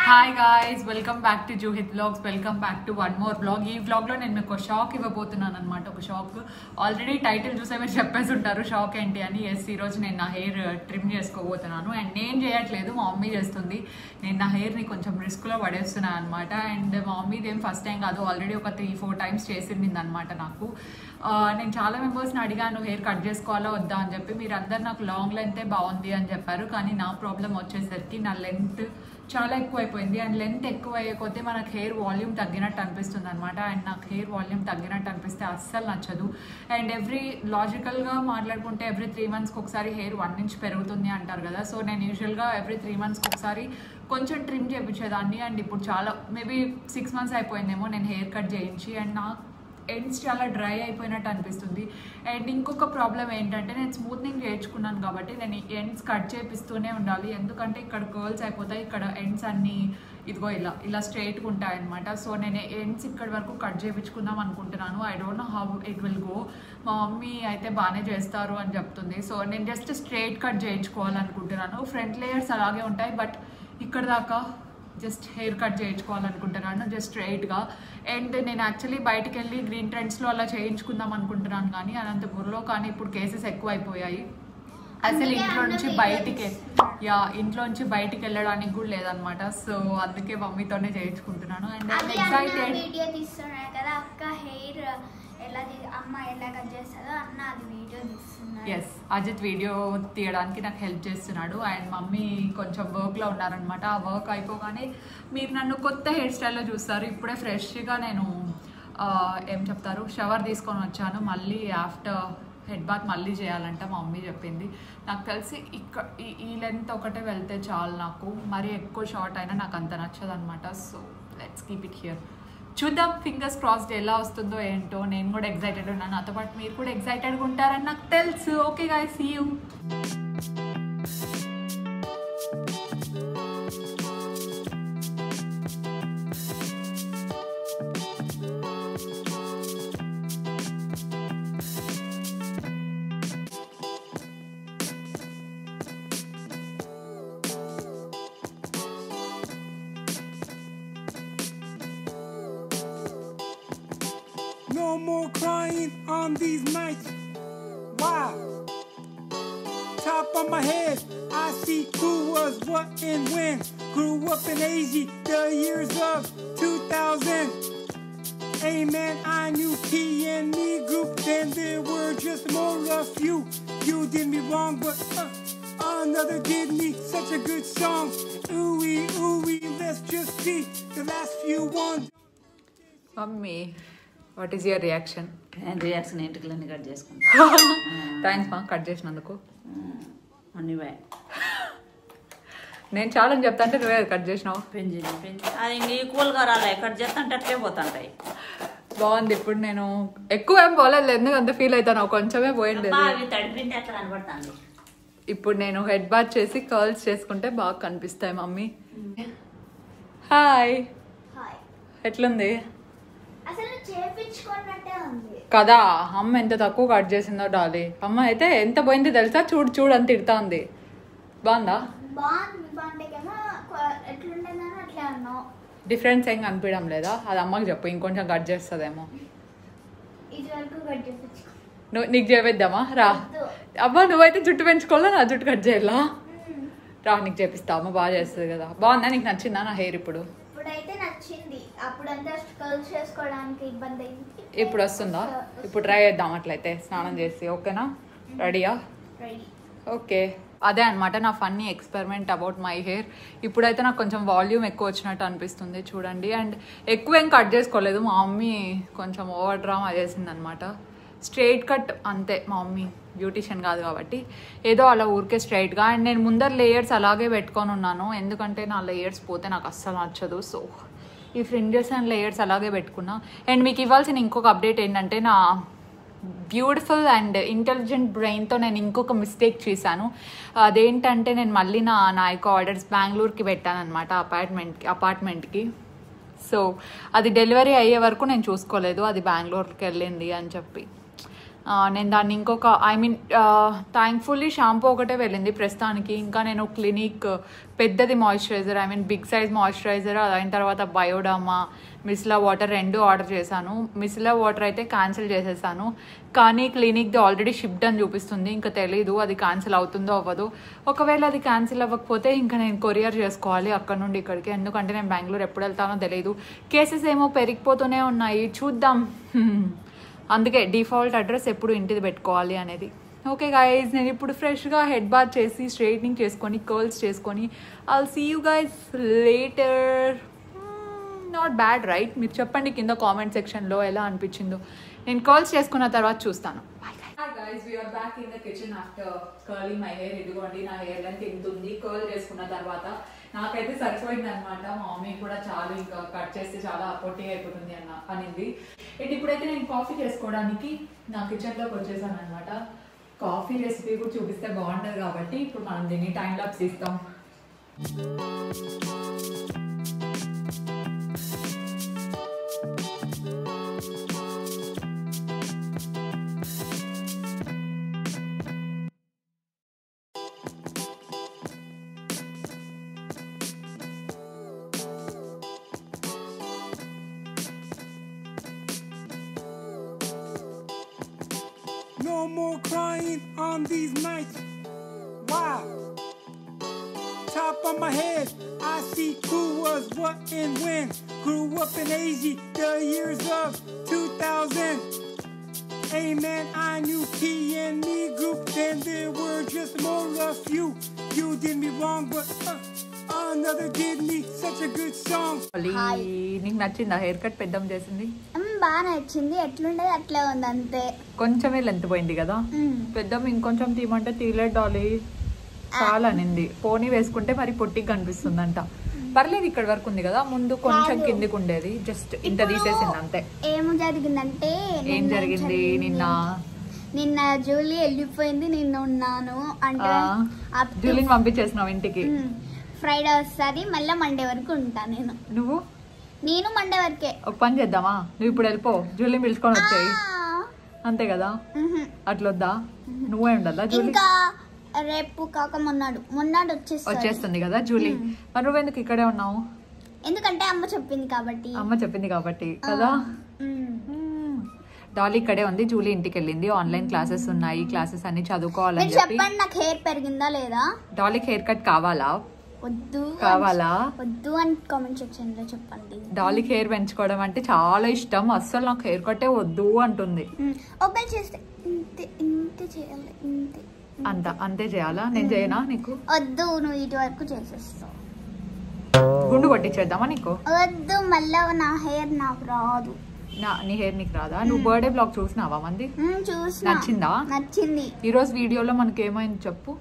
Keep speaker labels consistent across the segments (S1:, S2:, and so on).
S1: Hi guys welcome back to Juhith blogs welcome back to one more blog ఈ బ్లాగ్లో నేను మీకు ఒక షాక్ ఇవ్వబోతున్నాను అనమాట ఒక షాక్ ఆల్రెడీ టైటిల్ చూసే మీరు చెప్పేసి ఉంటారు షాక్ ఏంటి అని ఎస్ ఈరోజు నేను నా హెయిర్ ట్రిమ్ చేసుకోబోతున్నాను అండ్ నేను చేయట్లేదు మా మమ్మీ చేస్తుంది నేను నా హెయిర్ని కొంచెం రిస్క్లో పడేస్తున్నాను అనమాట అండ్ మా మమ్మీది ఏం ఫస్ట్ టైం కాదు ఆల్రెడీ ఒక త్రీ ఫోర్ టైమ్స్ చేసింది అనమాట నాకు ఆ, నేను చాలా మెంబర్స్ని అడిగాను హెయిర్ కట్ చేసుకోవాలా వద్దా అని చెప్పి మీరు అందరు నాకు లాంగ్ లెంతే బాగుంది అని చెప్పారు కానీ నా ప్రాబ్లం వచ్చేసరికి నా లెంత్ చాలా ఎక్కువైపోయింది అండ్ లెంత్ ఎక్కువ అయ్యే కొద్దీ మనకు హెయిర్ వాల్యూమ్ తగ్గినట్టు అనిపిస్తుంది అనమాట అండ్ నాకు హెయిర్ వాల్యూమ్ తగ్గినట్టు అనిపిస్తే అస్సలు నచ్చదు అండ్ ఎవ్రీ లాజికల్గా మాట్లాడుకుంటే ఎవ్రీ త్రీ మంత్స్కి ఒకసారి హెయిర్ వన్ ఇంచ్ పెరుగుతుంది అంటారు కదా సో నేను యూజువల్గా ఎవ్రీ త్రీ మంత్స్కి ఒకసారి కొంచెం ట్రిమ్ చేయించేదాన్ని అండ్ ఇప్పుడు చాలా మేబీ సిక్స్ మంత్స్ అయిపోయిందేమో నేను హెయిర్ కట్ చేయించి అండ్ నాకు ఎండ్స్ చాలా డ్రై అయిపోయినట్టు అనిపిస్తుంది అండ్ ఇంకొక ప్రాబ్లం ఏంటంటే నేను స్మూత్నింగ్ చేయించుకున్నాను కాబట్టి నేను ఈ ఎండ్స్ కట్ చేపిస్తూనే ఉండాలి ఎందుకంటే ఇక్కడ కర్ల్స్ అయిపోతాయి ఇక్కడ ఎండ్స్ అన్నీ ఇదిగో ఇలా ఇలా స్ట్రైట్గా ఉంటాయి అనమాట సో నేను ఎండ్స్ ఇక్కడ వరకు కట్ చేయించుకుందాం అనుకుంటున్నాను I don't know how it will go మా మమ్మీ అయితే బాగానే చేస్తారు అని చెప్తుంది సో నేను జస్ట్ స్ట్రైట్ కట్ చేయించుకోవాలనుకుంటున్నాను ఫ్రంట్ లేయర్స్ అలాగే ఉంటాయి బట్ ఇక్కడ దాకా జస్ట్ హెయిర్ కట్ చేయించుకోవాలనుకుంటున్నాను జస్ట్ స్ట్రైట్గా అండ్ నేను యాక్చువల్లీ బయటికి వెళ్ళి గ్రీన్ ట్రెండ్స్లో అలా చేయించుకుందాం అనుకుంటున్నాను కానీ అనంతపూర్లో కానీ ఇప్పుడు కేసెస్ ఎక్కువ అయిపోయాయి అసలు ఇంట్లో నుంచి బయటికి యా ఇంట్లో నుంచి బయటికి వెళ్ళడానికి కూడా లేదనమాట సో అందుకే మమ్మీతోనే చేయించుకుంటున్నాను అండ్
S2: అది అన్న
S1: ఎక్సైటెడ్
S2: వీడియో తీస్తున్నాడు కదా అక్క హెయిర్ ఎలా తీ- అమ్మ ఎలా కట్ చేస్తుందో అన్న అది వీడియో తీస్తున్నాడు
S1: ఎస్ అజిత్ వీడియో తీయడానికి నాకు హెల్ప్ చేస్తున్నాడు అండ్ మమ్మీ కొంచెం వర్క్లో ఉన్నారనమాట ఆ వర్క్ అయిపోగానే మీరు నన్ను కొత్త హెయిర్ స్టైల్లో చూస్తారు ఇప్పుడే ఫ్రెష్గా నేను ఆ, ఏం చెప్తారు షవర్ తీసుకొని వచ్చాను మళ్ళీ ఆఫ్టర్ హెడ్ బాత్ మళ్ళీ చేయాలంట మా మమ్మీ చెప్పింది నాకు తెలిసి ఇక్కడ ఈ- ఈ లెంత్ ఒకటే వెళ్తే చాలు నాకు మరీ ఎక్కువ షార్ట్ అయినా నాకు అంత నచ్చదు అనమాట so let's keep it here చూద్దాం ఫింగర్స్ క్రాస్డ్ ఎలా వస్తుందో ఏంటో నేను కూడా ఎక్సైటెడ్ ఉన్నాను నాతో పాటు మీరు కూడా ఎక్సైటెడ్గా ఉంటారని నాకు తెలుసు okay guy see you
S3: No more crying on these nights. Why? Top of my head, I see who was what and when. Grew up in Asia, the years of 2000. Amen, I knew P and me group, then there were just more of you. You did me wrong, but uh, another did me such a good song. Ooey, ooey, let's just see the last few ones.
S1: Mummy what is your reaction
S4: నేను reaction ఇంటికి cut చేసుకుంటా
S1: thanks మా cut చేసినందుకు
S4: అన్ని వే
S1: నేను చాలా అని చెప్తా అంటే నువ్వే కట్ చేసినావు
S4: పెంచి పెంచి అది ఇంక ఈక్వల్గా రాలే కట్ చేస్తుంటే అట్లే పోతుంటాయి
S1: బాగుంది ఇప్పుడు నేను ఎక్కువ ఏం పోలేదు ఎందుకు అంత ఫీల్ అవుతాను కొంచెమే పోయింది
S4: అబ్బా, అవి తడిపిండి అట్లా కనబడుతుంది
S1: ఇప్పుడు నేను హెడ్ బాత్ చేసి కర్ల్స్ చేసుకుంటే బాగా కనిపిస్తాయి మమ్మీ హాయ్
S2: హాయ్
S1: ఎట్లుంది
S2: అసలు చేపించుకున్నట్టే ఉంది
S1: కదా అమ్మ ఎంత తక్కువ కట్ చేసిందో డాలి అమ్మ అయితే ఎంత పోయింది తెలుసా చూడు చూడు అని తిడతా ఉంది బాగుందా
S2: బాగుంది బాగుంటేకేమో కొ- ఎట్లుంటుందని అట్లే అన్నావు
S1: డిఫరెన్స్ ఏం కనిపించడం లేదా అది అమ్మకి చెప్పు ఇంకొంచెం కట్ చేస్తుందేమో
S2: ఇది వరకు కట్ చేపించుకో
S1: నువ్వు నీకు చేపిద్దామా రా
S2: వద్దు.
S1: అబ్బా నువ్వైతే జుట్టు పెంచుకోవాలా నా జుట్టు కట్ చేయాలా రా నీకు చేపిస్తా అమ్మ బాగా చేస్తుంది కదా బాగుందా నీకు నచ్చిందా నా హెయిర్ ఇప్పుడు
S2: ఇప్పుడైతే నచ్చింది అప్పుడంతా కర్ల్స్ చేసుకోవడానికి ఇబ్బంది అయింది
S1: ఇప్పుడు వస్తుందా ఇప్పుడు ట్రై చేద్దాం అట్లయితే స్నానం చేసి ఓకేనా రెడీయా
S2: రెడీ
S1: ఓకే అదే అనమాట నా funny experiment about my hair ఇప్పుడైతే నాకు కొంచెం వాల్యూమ్ ఎక్కువ వచ్చినట్టు అనిపిస్తుంది చూడండి అండ్ ఎక్కువ ఏం కట్ చేసుకోలేదు మా మమ్మీ కొంచెం ఓవర్ డ్రామా చేసింది అనమాట స్ట్రైట్ కట్ అంతే మా మమ్మీ బ్యూటిషియన్ కాదు కాబట్టి ఏదో అలా ఊరికే స్ట్రైట్గా అండ్ నేను ముందర లేయర్స్ అలాగే పెట్టుకొని ఉన్నాను ఎందుకంటే నా లేయర్స్ పోతే నాకు అస్సలు నచ్చదు సో ఈ ఫ్రింజెస్ అండ్ లేయర్స్ అలాగే పెట్టుకున్నా అండ్ మీకు ఇవ్వాల్సిన ఇంకొక అప్డేట్ ఏంటంటే నా బ్యూటిఫుల్ అండ్ ఇంటెలిజెంట్ బ్రెయిన్తో నేను ఇంకొక మిస్టేక్ చేశాను అదేంటంటే నేను మళ్ళీ నా నా యొక్క ఆర్డర్స్ బెంగళూరుకి పెట్టాను అనమాట అపార్ట్మెంట్కి అపార్ట్మెంట్కి సో అది డెలివరీ అయ్యే వరకు నేను చూసుకోలేదు అది బెంగళూరుకి వెళ్ళింది అని చెప్పి ఆ, నేను దాన్ని ఇంకొక ఐ మీన్ థ్యాంక్ఫుల్లీ షాంపూ ఒకటే వెళ్ళింది ప్రస్తుతానికి ఇంకా నేను క్లినిక్ పెద్దది moisturiser I mean big size moisturiser అది అయిన తర్వాత బయోడామా మిస్లా వాటర్ రెండు ఆర్డర్ చేశాను మిస్లా వాటర్ అయితే క్యాన్సిల్ చేసేసాను కానీ క్లినిక్ది ఆల్రెడీ షిఫ్ట్ అని చూపిస్తుంది ఇంకా తెలీదు అది క్యాన్సిల్ అవుతుందో అవ్వదు ఒకవేళ అది క్యాన్సిల్ అవ్వకపోతే ఇంకా నేను కొరియర్ చేసుకోవాలి అక్కడ నుండి ఇక్కడికి ఎందుకంటే నేను బెంగళూరు ఎప్పుడు వెళ్తానో తెలియదు కేసెస్ ఏమో పెరిగిపోతూనే ఉన్నాయి చూద్దాం అందుకే డిఫాల్ట్ అడ్రస్ ఎప్పుడు ఇంటిది పెట్టుకోవాలి అనేది ఓకే గైజ్ నేను ఇప్పుడు ఫ్రెష్గా హెడ్ బాత్ చేసి స్ట్రైట్నింగ్ చేసుకొని కర్ల్స్ చేసుకొని I'll see you guys later not bad right మీరు చెప్పండి కింద కామెంట్ సెక్షన్లో ఎలా అనిపించిందో నేను కర్ల్స్ చేసుకున్న తర్వాత చూస్తాను hi guys we're back in the kitchen after curling my hair ఇదిగోండి నా హెయిర్ లెంత్ ఇంత ఉంది కర్ల్ చేసుకున్న తర్వాత నాకైతే సరిపోయింది అనమాట మా మమ్మీ కూడా చాలా ఇంకా కట్ చేస్తే చాలా పొట్టిగా అయిపోతుంది అన్న అనింది అండ్ ఇప్పుడైతే నేను కాఫీ చేసుకోవడానికి నా కిచెన్లోకి వచ్చేసాను అనమాట కాఫీ రెసిపీ కూడా చూపిస్తే బాగుంటుంది కాబట్టి ఇప్పుడు మనం దీన్ని టైం లాప్స్ ఇస్తాం
S3: No more crying on these nights. Why? Top of my head, I see who was what and when. Grew up in Asia, the years of 2000. Amen, I knew P and me group, then there were just more of you. You did me wrong, but uh, another did me such a good song.
S2: Hi.
S1: నీకు నచ్చిందా hair cut పెద్దం చేసింది
S2: మ్మ్, బాగా నచ్చింది ఎట్లుండదు అట్లే ఉంది అంతే
S1: కొంచెమే length పోయింది కదా
S2: మ్మ్.
S1: పెద్దం ఇంకొంచెం తీయమంటే తీయలేదు డాలీ చాలా అనింది పోనీ వేసుకుంటే మరి పొట్టికి కనిపిస్తుందంట పర్లేదు ఇక్కడ వరకు ఉంది కదా ముందు కొంచెం
S2: కాదు.
S1: కిందికి ఉండేది జస్ట్ ఇంత
S2: ఇప్పుడు
S1: తీసేసింది అంతే
S2: ఏం జరిగిందంటే
S1: ఏం
S2: నిన్న
S1: జరిగింది నిన్న
S2: నిన్న జూలీ వెళ్ళిపోయింది నిన్న ఉన్నాను అంటే
S1: ఆ, జూలిని పంపించేసినావు ఇంటికి
S2: ఫ్రైడే వస్తుంది మళ్ళీ మండే వరకు ఉంటా నేను
S1: నువ్వు
S2: నేను మండే వరకే
S1: ఒక పని చేద్దామా నువ్వు ఇప్పుడు వెళ్ళిపో జూలిని పిలుచుకొని వచ్చాయి
S2: ఆ,
S1: అంతే కదా
S2: మ్హూ.
S1: అట్లొద్దా నువ్వే ఉండాలా జూలి
S2: ఇంకా రేపు కాక మొన్నాడు మొన్నాడు వచ్చేస్తాడు
S1: వచ్చేస్తుంది కదా జూలీ మరి నువ్వెందుకు ఇక్కడే ఉన్నావు
S2: ఎందుకంటే అమ్మ చెప్పింది కాబట్టి
S1: అమ్మ చెప్పింది కాబట్టి కదా
S2: మ్మ్.
S1: మ్మ్. డాలీ ఇక్కడే ఉంది జూలీ ఇంటికి వెళ్ళింది ఆన్లైన్ క్లాసెస్ ఉన్నాయి క్లాసెస్ అన్ని చదువుకోవాలని
S2: మీరు
S1: చెప్పి
S2: చెప్పండి నాకు హెయిర్ పెరిగిందా లేదా
S1: డాలీకి హెయిర్ కట్ కావాలా
S2: వద్దు
S1: కావాలా
S2: వద్దు అని కామెంట్ సెక్షన్ లో చెప్పండి
S1: డాలీకి హెయిర్ పెంచుకోవడం అంటే చాలా ఇష్టం అస్సలు నాకు హెయిర్ కట్టే వద్దు అంటుంది
S2: మ్మ్. ఒకవేళ చేస్తే ఇంతే ఇంతే చేయాలి ఇంతే
S1: అంత అంతే చేయాలా నేను చేయనా నీకు
S2: వద్దు నువ్వు ఇటు వరకు చేసేస్తావు
S1: గుండు కొట్టించేద్దామా నీకు
S2: వద్దు మళ్ళా నా హెయిర్ నాకు రాదు
S1: నా నీ హెయిర్ నీకు రాదా నువ్వు బర్త్డే బ్లాగ్ చూసినావా మంది
S2: మ్మ్, చూసిన
S1: నచ్చిందా?
S2: నచ్చింది
S1: ఈ రోజు వీడియోలో మనకి ఏమైంది చెప్పు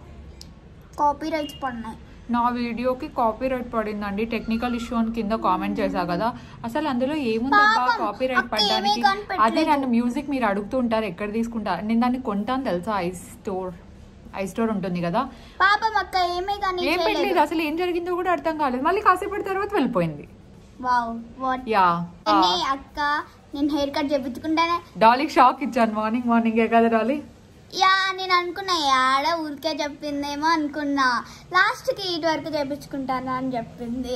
S2: కాపీ రైట్స్ పడినాయి
S1: నా వీడియోకి కాపీ రైట్ పడిందండి టెక్నికల్ ఇష్యూ అని కింద కామెంట్ చేశా కదా అసలు అందులో ఏముందబ్బా
S2: పాపం,
S1: కాపీ రైట్
S2: అక్క
S1: పడడానికి
S2: ఏమీ కనిపెట్టలేదు.
S1: అదే నన్ను మ్యూజిక్ మీరు అడుగుతూ ఉంటారు ఎక్కడ తీసుకుంటారు నేను దాన్ని కొంటాను తెలుసా ఐ స్టోర్ ఐ స్టోర్ ఉంటుంది కదా
S2: పాపం అక్క ఏమీ కానీ
S1: ఏం
S2: చేయలేదు
S1: పెట్టలేదు అసలు ఏం జరిగిందో కూడా అర్థం కాలేదు మళ్ళీ కాసేపటి తర్వాత వెళ్ళిపోయింది
S2: వావ్ వాట్
S1: యా
S2: కానీ అక్క నేను హెయిర్ కట్ చేపించుకుంటానే
S1: డాలీకి షాక్ ఇచ్చాను మార్నింగ్ మార్నింగ్ కదా డాలీ
S2: యా నేను అనుకున్నా యాడ ఊరికే చెప్పిందేమో అనుకున్నా లాస్ట్ కి ఇటు వరకు చేపించుకుంటాను అని చెప్పింది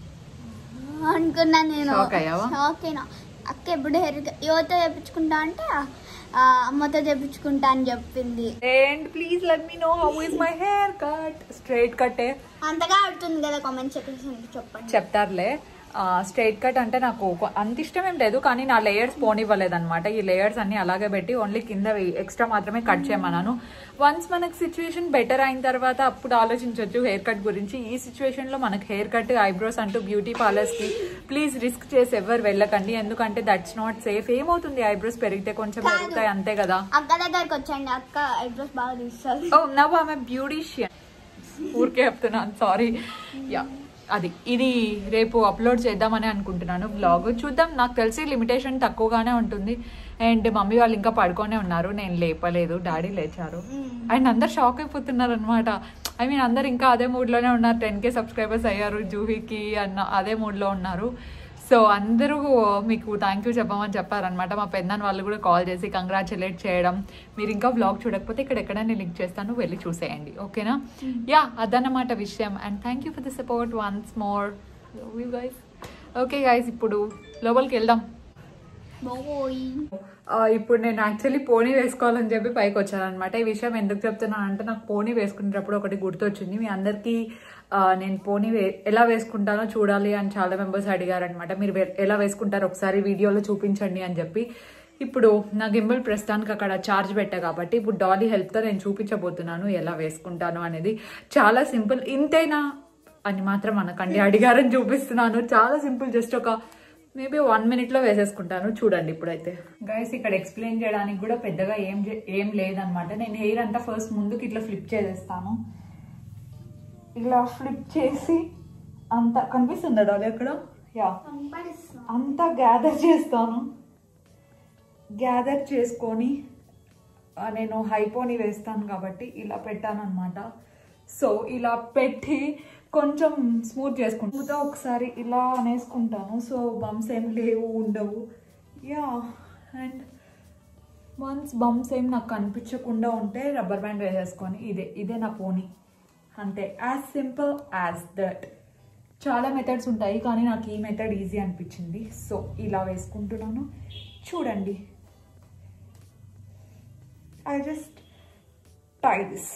S2: అనుకున్నా నేను
S1: Shock అయ్యావా?
S2: షాక్ అయినా అక్క ఎప్పుడు హెయిర్ యువతో చేపించుకుంటా అంటే ఆ, అమ్మతో చేపించుకుంటా అని చెప్పింది
S1: and please let me know how is my hair cut straight కట్టే
S2: అంతగా ఆడుతుంది కదా కామెంట్ సెక్షన్ చెప్పండి
S1: చెప్తారులే స్ట్రైట్ కట్ అంటే నాకు కొ- అంత ఇష్టం ఏం లేదు కానీ నా లేయర్స్ పోనివ్వలేదు అనమాట ఈ లేయర్స్ అన్ని అలాగే పెట్టి ఓన్లీ కింద ఎక్స్ట్రా మాత్రమే కట్ చేయమన్నాను వన్స్ మనకు సిచ్యువేషన్ బెటర్ అయిన తర్వాత అప్పుడు ఆలోచించవచ్చు హెయిర్ కట్ గురించి ఈ సిచ్యువేషన్ లో మనకు హెయిర్ కట్ ఐబ్రోస్ అంటూ బ్యూటీ పార్లర్స్ కి ప్లీజ్ రిస్క్ చేసి ఎవరు వెళ్ళకండి ఎందుకంటే దట్స్ నాట్ సేఫ్ ఏమవుతుంది ఐబ్రోస్ పెరిగితే కొంచెం
S2: కాదు.
S1: పెరుగుతాయి అంతే కదా
S2: అక్క దగ్గరకు వచ్చండి అక్క ఐబ్రోస్ బాగా తీస్తుంది
S1: ఓ నవ్ ఆమె బ్యూటీషియన్ ఊరికే చెప్తున్నాను సారీ యా అది ఇది రేపు అప్లోడ్ చేద్దామని అనుకుంటున్నాను బ్లాగ్ చూద్దాం నాకు తెలిసి లిమిటేషన్ తక్కువగానే ఉంటుంది అండ్ మమ్మీ వాళ్ళు ఇంకా పడుకొనే ఉన్నారు నేను లేపలేదు డాడీ లేచారు అండ్ అందరు షాక్ అయిపోతున్నారు అనమాట ఐ మీన్ అందరు ఇంకా అదే మూడ్లోనే ఉన్నారు టెన్ కే సబ్స్క్రైబర్స్ అయ్యారు జూహీకి అన్న అదే మూడ్లో ఉన్నారు సో అందరూ మీకు థ్యాంక్ యూ చెప్పమని చెప్పారనమాట మా పెద్దనాన్న వాళ్ళు కూడా కాల్ చేసి కంగ్రాచులేట్ చేయడం మీరు ఇంకా వ్లాగ్ చూడకపోతే ఇక్కడ ఎక్కడైనా లింక్ చేస్తాను వెళ్ళి చూసేయండి ఓకేనా యా అదన్నమాట విషయం and thank you for the support once more you guys okay guys ఇప్పుడు లోపలికి వెళ్దాం
S2: బాయ్
S1: ఆ, ఇప్పుడు నేను యాక్చువల్లీ పోనీ వేసుకోవాలని చెప్పి పైకి వచ్చానమాట ఈ విషయం ఎందుకు చెప్తున్నాను అంటే నాకు పోనీ వేసుకునేటప్పుడు ఒకటి గుర్తొచ్చింది మీ అందరికీ ఆ, నేను పోనీ వే ఎలా వేసుకుంటానో చూడాలి అని చాలా మెంబర్స్ అడిగారనమాట మీరు వే- ఎలా వేసుకుంటారో ఒకసారి వీడియోలో చూపించండి అని చెప్పి ఇప్పుడు నా గింబల్ ప్రస్తుతానికి అక్కడ చార్జ్ పెట్టా కాబట్టి ఇప్పుడు డాలీ హెల్ప్తో నేను చూపించబోతున్నాను ఎలా వేసుకుంటాను అనేది చాలా సింపుల్ ఇంతేనా అని మాత్రం అనకండి అడిగారని చూపిస్తున్నాను చాలా సింపుల్ జస్ట్ ఒక మేబీ వన్ మినిట్ లో వేసేసుకుంటాను చూడండి ఇప్పుడైతే గైస్ ఇక్కడ ఎక్స్ప్లెయిన్ చేయడానికి కూడా పెద్దగా ఏం చే- ఏం లేదనమాట నేను హెయిర్ అంతా ఫస్ట్ ముందుకు ఇట్లా ఫ్లిప్ చేసేస్తాను ఇలా ఫ్లిప్ చేసి అంత కనిపిస్తుందా డాలి అక్కడ యా అంతా గ్యాదర్ చేస్తాను గ్యాదర్ చేసుకొని ఆ, నేను హైపోని వేస్తాను కాబట్టి ఇలా పెట్టాను అనమాట సో ఇలా పెట్టి కొంచెం స్మూత్ చేసుకుంటా ఒకసారి ఇలా అనేసుకుంటాను సో బంప్స్ ఏం లేవు ఉండవు యా అండ్ వన్స్ బంప్స్ ఏం నాకు కనిపించకుండా ఉంటే రబ్బర్ బ్యాండ్ వేసేసుకొని ఇదే ఇదే నా పోనీ అంతే యాజ్ సింపుల్ యాజ్ దట్ చాలా మెథడ్స్ ఉంటాయి కానీ నాకు ఈ మెథడ్ ఈజీ అనిపించింది సో ఇలా వేసుకుంటున్నాను చూడండి I just tie this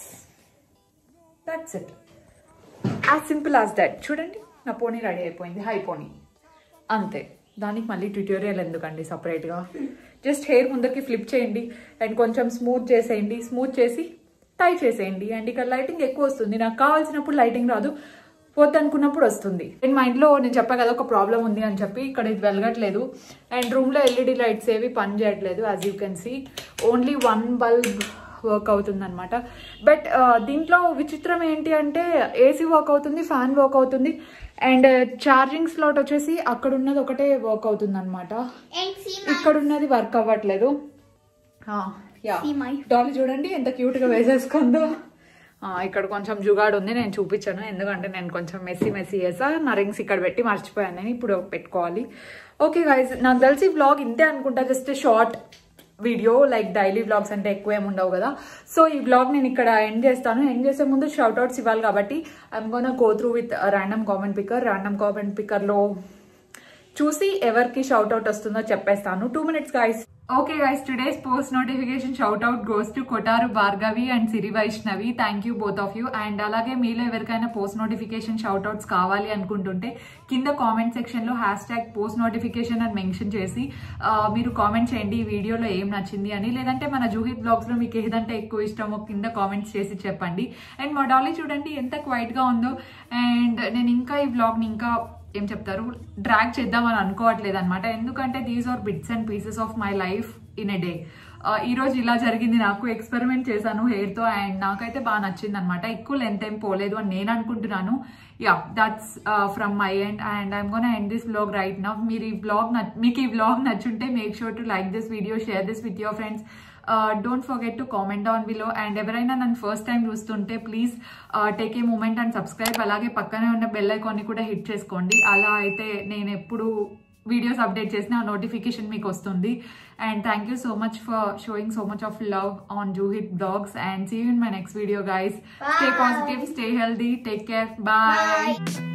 S1: that's it as simple as that చూడండి నా పోనీ రెడీ అయిపోయింది హై పోనీ అంతే దానికి మళ్ళీ ట్యూటోరియల్ ఎందుకండి సపరేట్గా జస్ట్ హెయిర్ ముందరికి ఫ్లిప్ చేయండి అండ్ కొంచెం స్మూత్ చేసేయండి స్మూత్ చేసి టై చేసేయండి అండ్ ఇక్కడ లైటింగ్ ఎక్కువ వస్తుంది నాకు కావాల్సినప్పుడు లైటింగ్ రాదు పోతే అనుకున్నప్పుడు వస్తుంది అండ్ మా ఇంట్లో నేను చెప్పా కదా ఒక ప్రాబ్లం ఉంది అని చెప్పి ఇక్కడ ఇది వెలగట్లేదు అండ్ రూమ్లో ఎల్ఈడి లైట్స్ ఏవి పని చేయట్లేదు as you can see only one bulb work అవుతుంది అనమాట బట్ దీంట్లో విచిత్రం ఏంటి అంటే ఏసీ వర్క్ అవుతుంది ఫ్యాన్ వర్క్ అవుతుంది అండ్ ఛార్జింగ్ స్లాట్ వచ్చేసి అక్కడ ఉన్నది ఒకటే వర్క్ అవుతుంది అనమాట
S2: అండ్ సీ
S1: ఇక్కడ ఉన్నది వర్క్ అవ్వట్లేదు యా
S2: See my-
S1: డాలీ చూడండి ఎంత క్యూట్ గా వేసేసుకుందో ఆ, ఇక్కడ కొంచెం జుగాడు ఉంది నేను చూపించాను ఎందుకంటే నేను కొంచెం మెస్సీ మెస్సీ చేసా నా రింగ్స్ ఇక్కడ పెట్టి మర్చిపోయాను నేను ఇప్పుడు పెట్టుకోవాలి ఓకే గైస్ నాకు తెలిసి వ్లాగ్ ఇంతే అనుకుంటా just short video like daily vlogs అంటే ఎక్కువ ఏమి ఉండవు కదా సో ఈ వ్లాగ్ నేను ఇక్కడ ఎండ్ చేస్తాను ఎండ్ చేసే ముందు షౌట్ అవుట్స్ ఇవ్వాలి కాబట్టి I'm gonna go through with random comment picker random comment పికర్లో చూసి ఎవరికి షౌట్ అవుట్ వస్తుందో చెప్పేస్తాను two minutes guys okay guys today's post notification shout out goes to Kotaru Bhargavi and Siri Vaishnavi thank you both of you and అలాగే మీలో ఎవరికైనా post notification shout outs కావాలి అనుకుంటుంటే కింద కామెంట్ సెక్షన్ లో హ్యాష్ ట్యాగ్ పోస్ట్ నోటిఫికేషన్ అని మెన్షన్ చేసి ఆ, మీరు కామెంట్ చేయండి ఈ వీడియోలో ఏం నచ్చింది అని లేదంటే మన జూహిత్ బ్లాగ్స్ లో మీకు ఏదంటే ఎక్కువ ఇష్టమో కింద కామెంట్స్ చేసి చెప్పండి అండ్ మా డాలీ చూడండి ఎంత క్వైట్ గా ఉందో అండ్ నేను ఇంకా ఈ బ్లాగ్ ని ఇంకా ఏం చెప్తారు డ్రాగ్ చేద్దామని అనుకోవట్లేదు అనమాట ఎందుకంటే these are bits and pieces of my life in a day ఈ రోజు ఇలా జరిగింది నాకు ఎక్స్పెరిమెంట్ చేశాను హెయిర్ తో అండ్ నాకైతే బాగా నచ్చింది అనమాట ఎక్కువ లెంత్ ఏం పోలేదు అని నేను అనుకుంటున్నాను yeah that's from my end and I'm gonna end this blog right నా మీరు ఈ బ్లాగ్ మీకు ఈ బ్లాగ్ నచ్చుంటే make sure to like this video share this with your friends don't forget to comment down below and ఎవరైనా నన్ను first time చూస్తుంటే please take a moment and subscribe అలాగే పక్కనే ఉన్న బెల్ ఐకాన్ని కూడా హిట్ చేసుకోండి అలా అయితే నేను ఎప్పుడు వీడియోస్ అప్డేట్ చేసిన నోటిఫికేషన్ మీకు వస్తుంది and thank you so much for showing so much of love on Juhith blogs and see you in my next video guys stay positive stay healthy take care bye